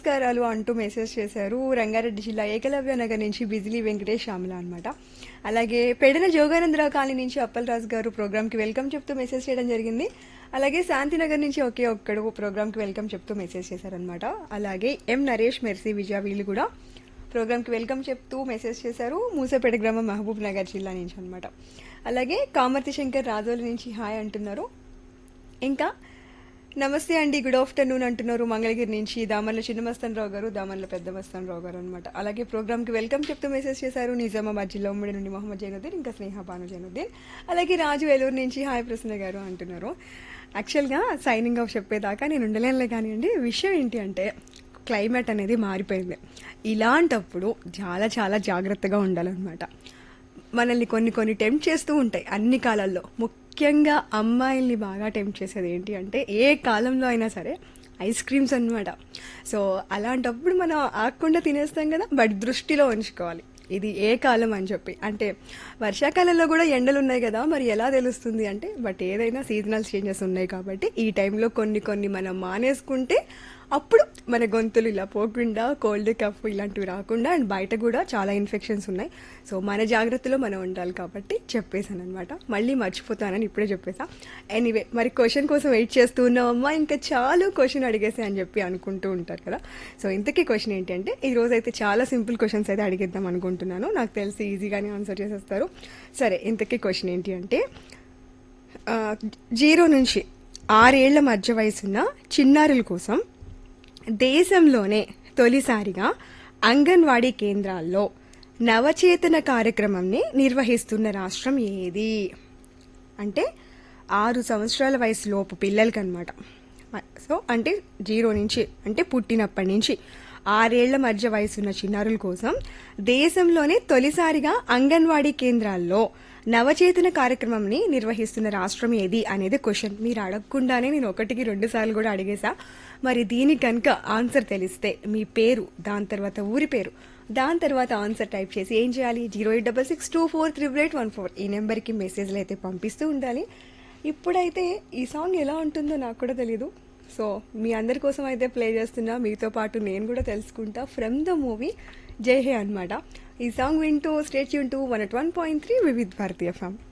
నమస్కారాలు అంటూ మెసేజ్ చేశారు రంగారెడ్డి జిల్లా ఏకలవ్య నగర్ నుంచి బిజిలీ వెంకటేష్ శ్యామల అనమాట అలాగే పెడన జోగానందరావు కాలనీ నుంచి అప్పలరాజు గారు ప్రోగ్రామ్కి వెల్కమ్ చెప్తూ మెసేజ్ చేయడం జరిగింది అలాగే శాంతినగర్ నుంచి ఒకే ఒక్కడు ప్రోగ్రామ్కి వెల్కమ్ చెప్తూ మెసేజ్ చేశారనమాట అలాగే ఎం నరేష్ మెర్సీ విజయ వీళ్ళు కూడా ప్రోగ్రామ్కి వెల్కమ్ చెప్తూ మెసేజ్ చేశారు మూసపేట గ్రామం మహబూబ్ నగర్ జిల్లా నుంచి అనమాట అలాగే కామర్తి శంకర్ రాజోలు నుంచి హాయ్ అంటున్నారు ఇంకా నమస్తే అండి గుడ్ ఆఫ్టర్నూన్ అంటున్నారు మంగళగిరి నుంచి దామర్ల చిన్నమస్తాన్ రావు గారు దామర్ల పెద్ద మస్తాన్ రావు గారు అనమాట అలాగే ప్రోగ్రామ్కి వెల్కమ్ చెప్తూ మెసేజ్ చేశారు నిజామాబాద్ జిల్లా ఉమ్మడి నుండి మొహమ్మద్ జైనుద్దీన్ ఇంకా స్నేహ భాను జైనుద్దీన్ అలాగే రాజు వేలూరు నుంచి హాయ్ ప్రసన్న గారు అంటున్నారు యాక్చువల్గా సైనింగ్ ఆఫ్ చెప్పేదాకా నేను ఉండలేనులే కానివ్వండి విషయం ఏంటి అంటే క్లైమేట్ అనేది మారిపోయింది ఇలాంటప్పుడు చాలా చాలా జాగ్రత్తగా ఉండాలన్నమాట మనల్ని కొన్ని కొన్ని టెంప్ట్ చేస్తూ ఉంటాయి అన్ని కాలాల్లో ముఖ్యంగా అమ్మాయిల్ని బాగా టెంప్ట్ చేసేది ఏంటి అంటే ఏ కాలంలో అయినా సరే ఐస్ క్రీమ్స్ అన్నమాట సో అలాంటప్పుడు మనం ఆగకుండా తినేస్తాం కదా బట్ దృష్టిలో ఉంచుకోవాలి ఇది ఏ కాలం అని చెప్పి అంటే వర్షాకాలంలో కూడా ఎండలు ఉన్నాయి కదా మరి ఎలా తెలుస్తుంది అంటే బట్ ఏదైనా సీజనల్ చేంజెస్ ఉన్నాయి కాబట్టి ఈ టైంలో కొన్ని కొన్ని మనం మానేసుకుంటే అప్పుడు మన గొంతులు ఇలా పోకుండా కోల్డ్ కఫ్ ఇలాంటివి రాకుండా అండ్ బయట కూడా చాలా ఇన్ఫెక్షన్స్ ఉన్నాయి సో మన జాగ్రత్తలో మనం ఉండాలి కాబట్టి చెప్పేశాను అనమాట మళ్ళీ మర్చిపోతానని ఇప్పుడే చెప్పేసా ఎనీవే మరి క్వశ్చన్ కోసం వెయిట్ చేస్తూ ఉన్నామమ్మా ఇంకా చాలు క్వశ్చన్ అడిగేసి అని చెప్పి అనుకుంటూ ఉంటారు కదా సో ఇంతకీ క్వశ్చన్ ఏంటి అంటే ఈ రోజు అయితే చాలా సింపుల్ క్వశ్చన్స్ అయితే అడిగేద్దాం అనుకుంటున్నాను నాకు తెలిసి ఈజీగానే ఆన్సర్ చేసేస్తారు సరే ఇంతకీ క్వశ్చన్ ఏంటి అంటే ఆ, జీరో నుంచి ఆరేళ్ల మధ్య వయసున్న చిన్నారుల కోసం దేశంలోనే తొలిసారిగా అంగన్వాడీ కేంద్రాల్లో నవచేతన కార్యక్రమంని నిర్వహిస్తున్న రాష్ట్రం ఏది అంటే ఆరు సంవత్సరాల వయసు లోపు పిల్లలకి అనమాట సో అంటే జీరో నుంచి అంటే పుట్టినప్పటి నుంచి ఆరేళ్ల మధ్య వయసున్న చిన్నారుల కోసం దేశంలోనే తొలిసారిగా అంగన్వాడీ కేంద్రాల్లో నవచేతన కార్యక్రమంని నిర్వహిస్తున్న రాష్ట్రం ఏది అనేది క్వశ్చన్ మీరు అడగకుండానే నేను ఒకటికి రెండు సార్లు కూడా అడిగేశా మరి దీనికి కనుక ఆన్సర్ తెలిస్తే మీ పేరు దాని తర్వాత ఊరి పేరు దాని తర్వాత ఆన్సర్ టైప్ చేసి ఏం చేయాలి zero eight double six two four triple eight one four ఈ నెంబర్కి మెసేజ్లు అయితే పంపిస్తూ ఉండాలి ఇప్పుడైతే ఈ సాంగ్ ఎలా ఉంటుందో నాకు కూడా తెలీదు సో మీ అందరి కోసం అయితే ప్లే చేస్తున్నా మీతో పాటు నేను కూడా తెలుసుకుంటా ఫ్రమ్ ద మూవీ జై హే అనమాట ఈ సాంగ్ వింటూ స్టేట్ యూన్ టూ వన్ అట్ వన్ పాయింట్ త్రీ వివిధ్ భారతీయ ఫ్యామ్